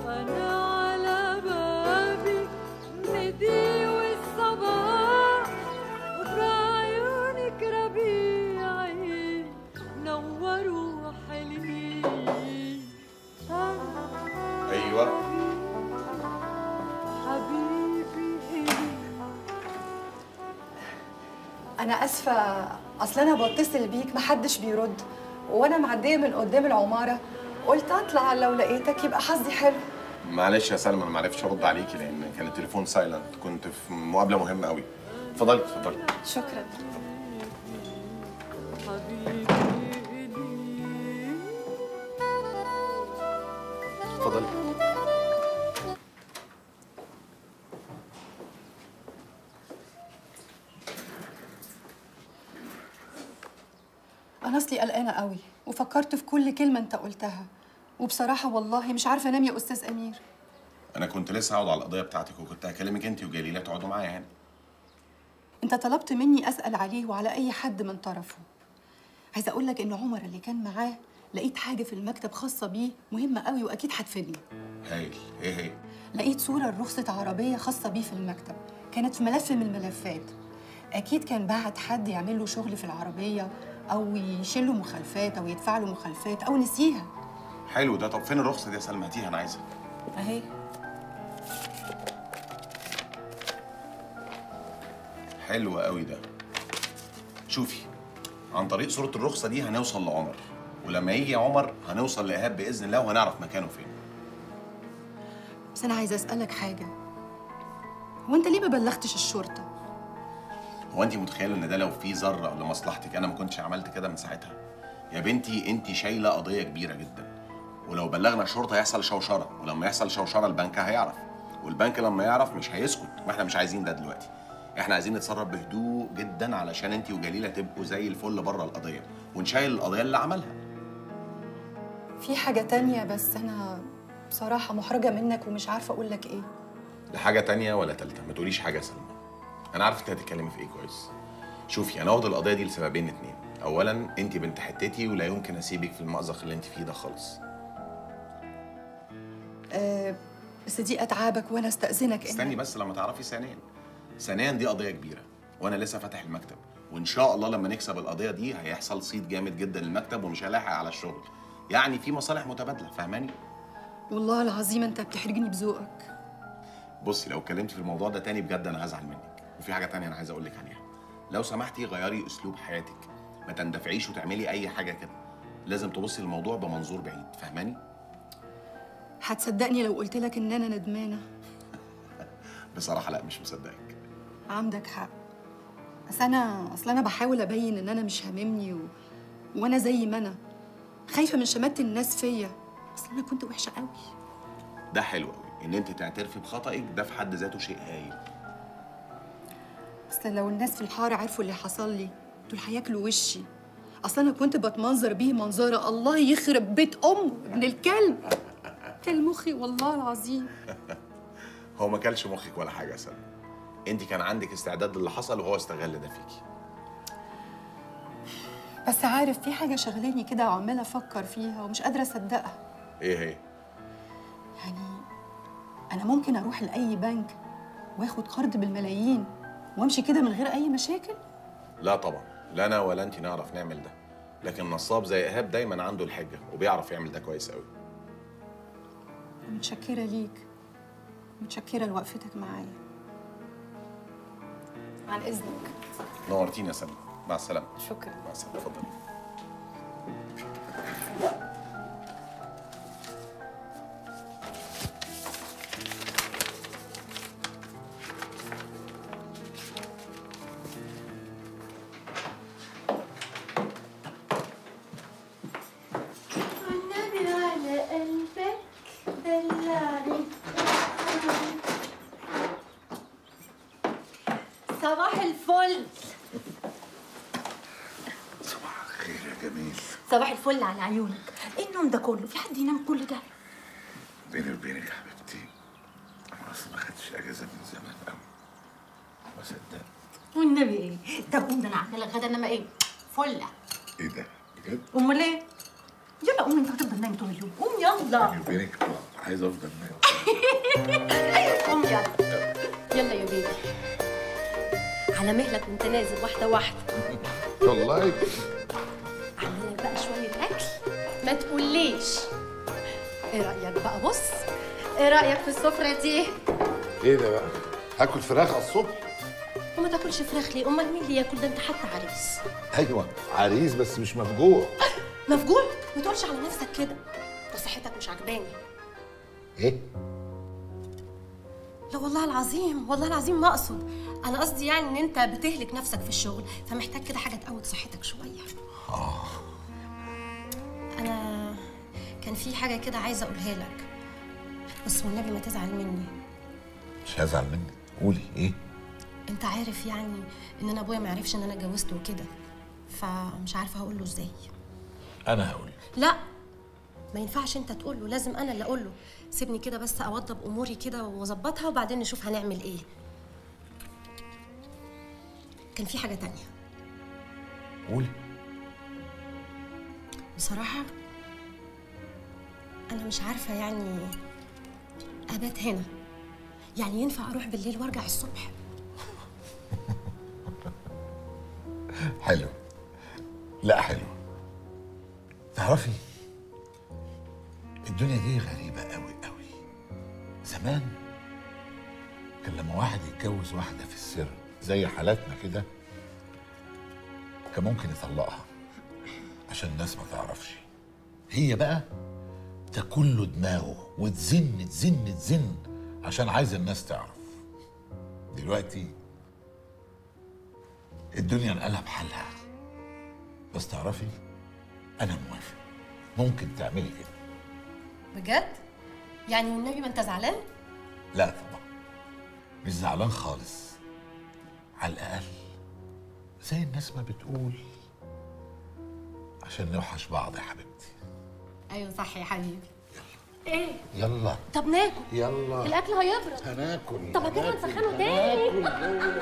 أنا على بابي ندي والصباح وفي عيونك ربيعي نوروا حلمي أنا ايوه حبيبي إلي انا اسفه اصل انا بتصل بيك محدش بيرد وانا معديه من قدام العماره قلت اطلع لو لقيتك يبقى حظي حلو معلش يا سلمى انا ما عرفتش ارد عليكي لان كان التليفون سايلنت كنت في مقابله مهمه قوي اتفضلي اتفضلي شكرا حبيبي إلي اتفضلي انا اصلي قلقانه قوي وفكرت في كل كلمه انت قلتها وبصراحه والله مش عارفه انام يا استاذ امير انا كنت لسه هقعد على القضيه بتاعتك وكنت هكلمك انت وجليله تقعدوا معايا هنا انت طلبت مني اسال عليه وعلى اي حد من طرفه عايزه اقول لك ان عمر اللي كان معاه لقيت حاجه في المكتب خاصه بيه مهمه قوي واكيد هتفيدني هايل ايه هي لقيت صورة لرخصة عربية خاصة بيه في المكتب كانت في ملف من الملفات أكيد كان بعت حد يعمل له شغل في العربية أو يشيل له مخالفات أو يدفع له مخالفات أو نسيها حلو ده طب فين الرخصه دي يا سلمى هاتيها انا عايزها أهي حلو قوي ده شوفي عن طريق صوره الرخصه دي هنوصل لعمر ولما يجي عمر هنوصل لايهاب باذن الله وهنعرف مكانه فين بس أنا عايزة أسألك حاجة هو أنت ليه ما بلغتش الشرطة؟ هو انت متخيله ان ده لو في ذره لمصلحتك انا ما كنتش عملت كده من ساعتها يا بنتي انت شايله قضيه كبيره جدا ولو بلغنا الشرطه هيحصل شوشره ولما يحصل شوشره البنك هيعرف والبنك لما يعرف مش هيسكت واحنا مش عايزين ده دلوقتي احنا عايزين نتصرف بهدوء جدا علشان انت وجليله تبقوا زي الفل بره القضيه ونشيل القضيه اللي عملها في حاجة تانية بس أنا بصراحة محرجة منك ومش عارفة أقول لك إيه لا حاجه تانية ولا تالتة ما تقوليش حاجه يا سلمى انا عارف انت هتتكلمي في ايه كويس شوفي انا واخد القضيه دي لسببين اتنين اولا انت بنت حتتي ولا يمكن اسيبك في المأزق اللي انت فيه ده خالص أه بس دي أتعابك وأنا أستأذنك إنك- استني بس لما تعرفي ثانيا ثانيا دي قضيه كبيره وانا لسه فاتح المكتب وان شاء الله لما نكسب القضيه دي هيحصل صيت جامد جدا للمكتب ومش هلاحق على الشغل يعني في مصالح متبادله فاهماني والله العظيم أنت بتحرجني بذوقك بصي لو اتكلمت في الموضوع ده تاني بجد انا هزعل منك وفي حاجه تانية انا عايز اقول لك عليها لو سمحتي غيري اسلوب حياتك ما تندفعيش وتعملي اي حاجه كده لازم تبصي الموضوع بمنظور بعيد فاهماني هتصدقني لو قلت لك إن أنا ندمانة بصراحه لا مش مصدقك عندك حق بس انا اصل انا بحاول ابين ان انا مش هاممني و... وانا زي ما انا خايفه من شماتة الناس فيا اصل انا كنت وحشه قوي ده حلو قوي ان انت تعترفي بخطئك ده في حد ذاته شيء هايل اصل لو الناس في الحاره عرفوا اللي حصل لي دول هياكلوا وشي اصل انا كنت بتمنظر بيه منظره الله يخرب بيت امه ابن الكلب كل مخي والله العظيم هو ما كلش مخك ولا حاجه يا سلمى انت كان عندك استعداد للي حصل وهو استغل ده فيكي بس عارف في حاجه شغلاني كده وعماله افكر فيها ومش قادره اصدقها ايه هي يعني أنا ممكن أروح لأي بنك وآخد قرض بالملايين وأمشي كده من غير أي مشاكل؟ لا طبعا لا انا ولا انت نعرف نعمل ده لكن نصاب زي ايهاب دايما عنده الحجه وبيعرف يعمل ده كويس قوي متشكرة ليك متشكرة لوقفتك معايا عن إذنك نورتينا يا سلمى مع السلامه شكرا مع السلامه اتفضلي والنبي على قلبك دلعني صباح الفل صباح الخير يا جميل صباح الفل على عيونك ايه النوم ده كله في حد ينام كل ده بيني وبينك يا حبيبتي انا اصلا ما خدتش اجازه من زمان قوي ما صدقت والنبي ايه طب قوم ده انا عامله لك غدا انما ايه فله ايه ده بجد امال ايه يلا قوم انت هتفضل نايم طول اليوم قوم يلا بيني وبينك آه، عايز افضل نايم قوم يلا يلا يا بيبي على مهلك وانت نازل واحده واحده والله عامله لك بقى شويه اكل ما تقوليش ايه رايك بقى بص ايه رايك في السفره دي ايه ده بقى؟ هاكل فراخ على الصبح؟ وما تاكلش فراخ ليه امال مين اللي ياكل ده انت حتى عريس ايوه عريس بس مش مفجوع مفجوع ما تقولش على نفسك كده ده صحتك مش عجباني ايه؟ لا والله العظيم والله العظيم ما اقصد انا قصدي يعني ان انت بتهلك نفسك في الشغل فمحتاج كده حاجه تقوت صحتك شويه انا كان في حاجه كده عايزه اقولها لك بس والنبي ما تزعل مني مش هزعل منك قولي ايه؟ انت عارف يعني ان انا ابويا ما عرفش ان انا اتجوزت وكده فمش عارفه هقول له ازاي انا هقول لا ما ينفعش انت تقول له لازم انا اللي اقول له سيبني كده بس اوضب اموري كده واظبطها وبعدين نشوف هنعمل ايه كان في حاجه تانية قولي بصراحه انا مش عارفه يعني ابات هنا يعني ينفع اروح بالليل وارجع الصبح حلو لا حلو تعرفي الدنيا دي غريبة قوي قوي زمان كان لما واحد يتجوز واحدة في السر زي حالاتنا كده كان ممكن يطلقها عشان الناس ما تعرفش هي بقى تاكل له دماغه وتزن تزن تزن عشان عايزة الناس تعرف دلوقتي الدنيا انقلب حالها بس تعرفي انا موافق ممكن تعملي كده بجد يعني والنبي ما انت زعلان لا طبعا مش زعلان خالص على الاقل زي الناس ما بتقول عشان نوحش بعض يا حبيبتي ايوه صح يا حبيبي ايه يلا طب ناكل يلا الاكل هيبرد هناكل طب كده هناكل، نسخنه تاني هناكل.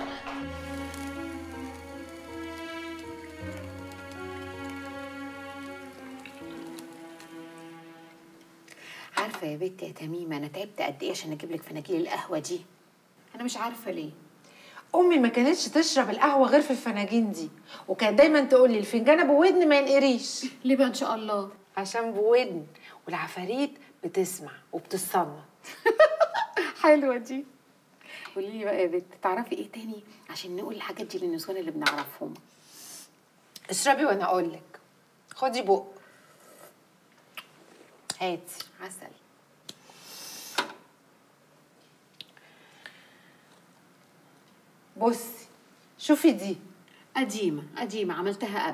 عارفه يا بنت يا تميمه انا تعبت قد ايه عشان اجيب لك فناجيل القهوه دي انا مش عارفه ليه امي ما كانتش تشرب القهوه غير في الفناجين دي وكانت دايما تقول لي الفنجان ابو ودن ما ينقريش ليه بقى ان شاء الله عشان بودن والعفاريت بتسمع وبتصنع حلوه دي قولي لي بقى يا بنت تعرفي ايه تاني عشان نقول الحاجات دي للنسوان اللي بنعرفهم اشربي وانا اقول لك خدي بق هاتي عسل بصي شوفي دي قديمه قديمه عملتها قبل